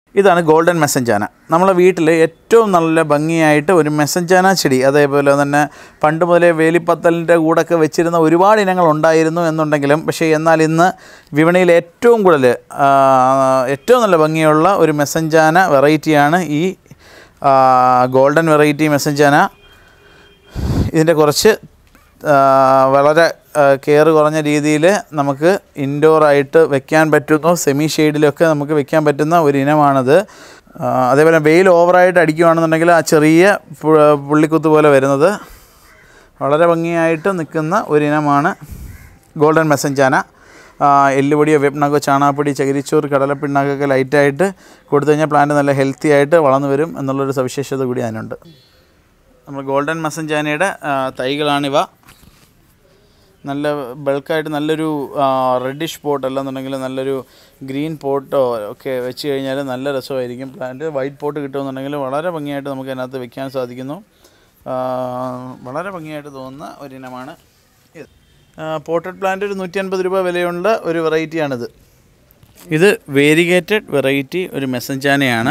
ഇതാണ് ഗോൾഡൻ മെസ്സഞ്ചാന നമ്മളെ വീട്ടിൽ ഏറ്റവും നല്ല ഭംഗിയായിട്ട് ഒരു മെസ്സഞ്ചാന ചെടി അതേപോലെ തന്നെ പണ്ട് മുതലേ വേലിപ്പത്തലിൻ്റെ കൂടൊക്കെ വെച്ചിരുന്ന ഒരുപാട് ഇനങ്ങൾ ഉണ്ടായിരുന്നു എന്നുണ്ടെങ്കിലും പക്ഷേ എന്നാൽ ഇന്ന് വിപണിയിൽ ഏറ്റവും കൂടുതൽ ആ, ഏറ്റവും നല്ല ഭംഗിയുള്ള ഒരു മെസ്സഞ്ചാന വെറൈറ്റിയാണ് ഈ ആ, ഗോൾഡൻ വെറൈറ്റി മെസ്സഞ്ചാന ഇതിൻ്റെ കുറച്ച് ആ, വളരെ കെയർ കുറഞ്ഞ രീതിയിൽ നമുക്ക് ഇൻഡോർ ആയിട്ട് വെക്കാൻ പറ്റുന്ന സെമി ഷെയ്ഡിലൊക്കെ നമുക്ക് വെക്കാൻ പറ്റുന്ന ഒരു ഇനമാണത് ആ, അതേപോലെ വെയിൽ ഓവറായിട്ട് അടിക്കുകയാണെന്നുണ്ടെങ്കിൽ ആ ചെറിയ പു- പുള്ളിക്കുത്ത് പോലെ വരുന്നത് വളരെ ഭംഗിയായിട്ട് നിൽക്കുന്ന ഒരു ഇനമാണ് ഗോൾഡൻ മെസ്സഞ്ചാന ആ, എല്ലുപൊടിയോ വെപ്നകോ ചാണകപ്പൊടി ചകിരിച്ചോറ് കടലപ്പിണ്ണാക്കൊക്കെ ലൈറ്റായിട്ട് കൊടുത്തു കഴിഞ്ഞാൽ പ്ലാന്റ് നല്ല ഹെൽത്തി ആയിട്ട് വളർന്നു വരും എന്നുള്ളൊരു സവിശേഷത കൂടി അതിനുണ്ട് നമ്മൾ ഗോൾഡൻ മസഞ്ചാനയുടെ ആ, തൈകളാണിവ നല്ല ബൾക്കായിട്ട് നല്ലൊരു റെഡിഷ് പോട്ട് അല്ലെന്നുണ്ടെങ്കിൽ നല്ലൊരു ഗ്രീൻ പോട്ടോ ഒക്കെ വെച്ച് കഴിഞ്ഞാൽ നല്ല രസമായിരിക്കും പ്ലാന്റ് വൈറ്റ് പോട്ട് കിട്ടുമെന്നുണ്ടെങ്കിൽ വളരെ ഭംഗിയായിട്ട് നമുക്ക് അതിനകത്ത് വെക്കാൻ സാധിക്കുന്നു ആ, വളരെ ഭംഗിയായിട്ട് തോന്നുന്ന ഒരിനമാണ് ഇത് പോട്ടഡ് പ്ലാന്റ് ഒരു നൂറ്റി അൻപത് രൂപ വിലയുള്ള ഒരു വെറൈറ്റിയാണിത് ഇത് വേരിഗേറ്റഡ് വെറൈറ്റി ഒരു മെസ്സഞ്ചാനയാണ്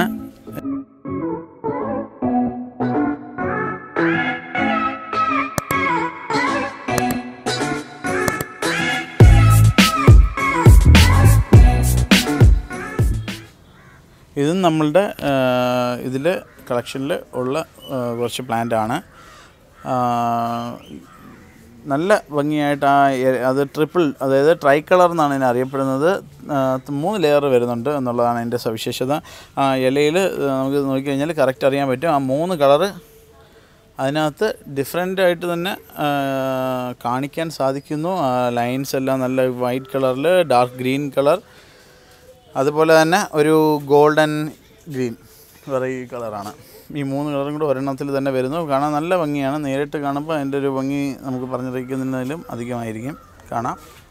ഇതും നമ്മളുടെ ഇതിൽ കളക്ഷനിൽ ഉള്ള ആ, കുറച്ച് പ്ലാന്റ് ആണ് ആ, നല്ല ഭംഗിയായിട്ട് ആ എ- അത് ട്രിപ്പിൾ അതായത് ട്രൈ കളർ എന്നാണ് ഇതിനെ അറിയപ്പെടുന്നത് ആ, മൂന്ന് ലെയർ വരുന്നുണ്ട് എന്നുള്ളതാണ് അതിൻ്റെ സവിശേഷത ആ ഇലയിൽ നമുക്ക് നോക്കിക്കഴിഞ്ഞാൽ കറക്റ്റ് അറിയാൻ പറ്റും ആ മൂന്ന് കളറ് അതിനകത്ത് ഡിഫറെൻ്റ് ആയിട്ട് തന്നെ ആ, കാണിക്കാൻ സാധിക്കുന്നു ലൈൻസ് എല്ലാം നല്ല വൈറ്റ് കളറിൽ ഡാർക്ക് ഗ്രീൻ കളർ അതുപോലെ തന്നെ ഒരു ഗോൾഡൻ ഗ്രീൻ വേറെ ഈ കളറാണ് ഈ മൂന്ന് കളറും കൂടെ ഒരെണ്ണത്തിൽ തന്നെ വരുന്നു കാണാൻ നല്ല ഭംഗിയാണ് നേരിട്ട് കാണുമ്പോൾ അതിൻ്റെ ഒരു ഭംഗി നമുക്ക് പറഞ്ഞറിയിക്കുന്നതിലും അധികമായിരിക്കും കാണാം